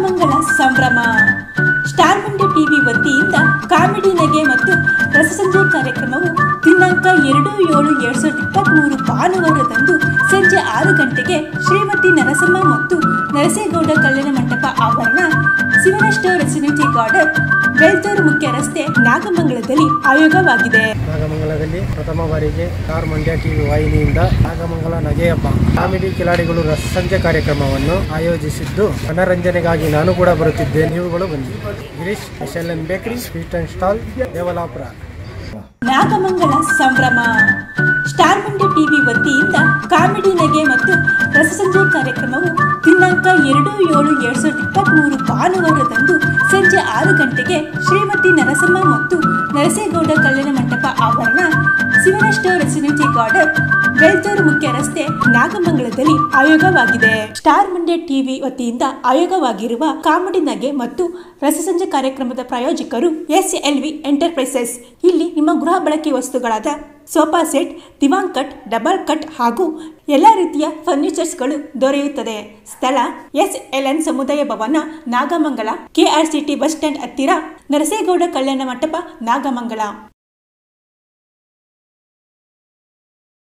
ನಾಗಮಂಗಲ ಸಂಭ್ರಮ star Mandya TV ವತಿಯಿಂದ comedy ನಗೆ ಮತ್ತು ರಸಸಂಜೆ ಕಾರ್ಯಕ್ರಮವು ದಿನಾಂಕ ಎರಡು ಏಳು ಎರಡ್ ಸಾವಿರದ ಇಪ್ಪತ್ತ್ಮೂರು ಭಾನುವಾರದಂದು ಸಂಜೆ ಆರು ಗಂಟೆಗೆ ಶ್ರೀಮತಿ ನರಸಮ್ಮ ಮತ್ತು ನರಸೇಗೌಡ ಕಲ್ಯಾಣ ಮಂಟಪ ಆವರಣ ಶಿವನಷ್ಟ ರೆಸಿಡೆನ್ಸಿ ಗಾರ್ಡನ್ ಬೆಳ್ತೂರು ಮುಖ್ಯ ರಸ್ತೆ ನಾಗಮಂಗಲದಲ್ಲಿ ಆಯೋಗವಾಗಿದೆ ನಾಗಮಂಗಲದಲ್ಲಿ ಪ್ರಥಮ ಬಾರಿಗೆ ಸ್ಟಾರ್ ಮಂಡ್ಯ ಟಿವಿ ವಾಹಿನಿಯಿಂದ ನಾಗಮಂಗಲ ನಗೆ ಹಬ್ಬ ಕಾಮಿಡಿ ಕಿಲಾಡಿಗಳು ರಸಸಂಜೆ ಕಾರ್ಯಕ್ರಮವನ್ನು ಆಯೋಜಿಸಿದ್ದು ಮನರಂಜನೆಗಾಗಿ ನಾನು ಕೂಡ ಬರುತ್ತಿದ್ದೆ ನೀವುಗಳು ಬನ್ನಿ Girish S L N bakery sweet and stall Devalapura Nagamangala ಸಂಭ್ರಮ ಸ್ಟಾರ್ ಮಂಡ್ಯ ಟಿವಿ ವತಿಯಿಂದ ಕಾಮಿಡಿ ನಗೆ ಮತ್ತು ರಸಸಂಜೆ ಕಾರ್ಯಕ್ರಮವು ದಿನಾಂಕ ಎರಡು ಏಳು ಎರಡ್ ಸಾವಿರದ ಇಪ್ಪತ್ತ್ಮೂರು ಭಾನುವಾರದಂದು ಸಂಜೆ ಆರು ಗಂಟೆಗೆ ಶ್ರೀಮತಿ ನರಸಮ್ಮ ಮತ್ತು ನರಸೇಗೌಡ ಕಲ್ಯಾಣ ಮಂಟಪ ಆವರಣ ಶಿವನಷ್ಟ ರೆಸಿಡೆನ್ಸಿ ಗಾರ್ಡನ್ ಬೆಳ್ತೂರು ಮುಖ್ಯ ರಸ್ತೆ ನಾಗಮಂಗಲದಲ್ಲಿ ಆಯೋಗವಾಗಿದೆ ಸ್ಟಾರ್ ಮಂಡ್ಯ ಟಿವಿ ವತಿಯಿಂದ ಆಯೋಗವಾಗಿರುವ ಕಾಮಿಡಿ ನಗೆ ಮತ್ತು ರಸಸಂಜೆ ಕಾರ್ಯಕ್ರಮದ ಪ್ರಾಯೋಜಕರು ಎಸ್ ಎಲ್ ವಿ ಎಂಟರ್ಪ್ರೈಸಸ್ ಇಲ್ಲಿ ನಿಮ್ಮ ಗೃಹ ಬಳಕೆ ವಸ್ತುಗಳಾದ ಸೋಫಾ ಸೆಟ್ ದಿವಾನ್ ಕಟ್ ಡಬಲ್ ಕಟ್ ಹಾಗೂ ಎಲ್ಲ ರೀತಿಯ ಫರ್ನಿಚರ್ಸ್ಗಳು ದೊರೆಯುತ್ತದೆ ಸ್ಥಳ ಎಸ್ ಎಲ್ ಎನ್ ಸಮುದಾಯ ಭವನ ನಾಗಮಂಗಲ ಕೆಆರ್ಸಿಟಿ ಬಸ್ ಸ್ಟ್ಯಾಂಡ್ ಹತ್ತಿರ ನರಸೇಗೌಡ ಕಲ್ಯಾಣ ಮಂಟಪ ನಾಗಮಂಗಲ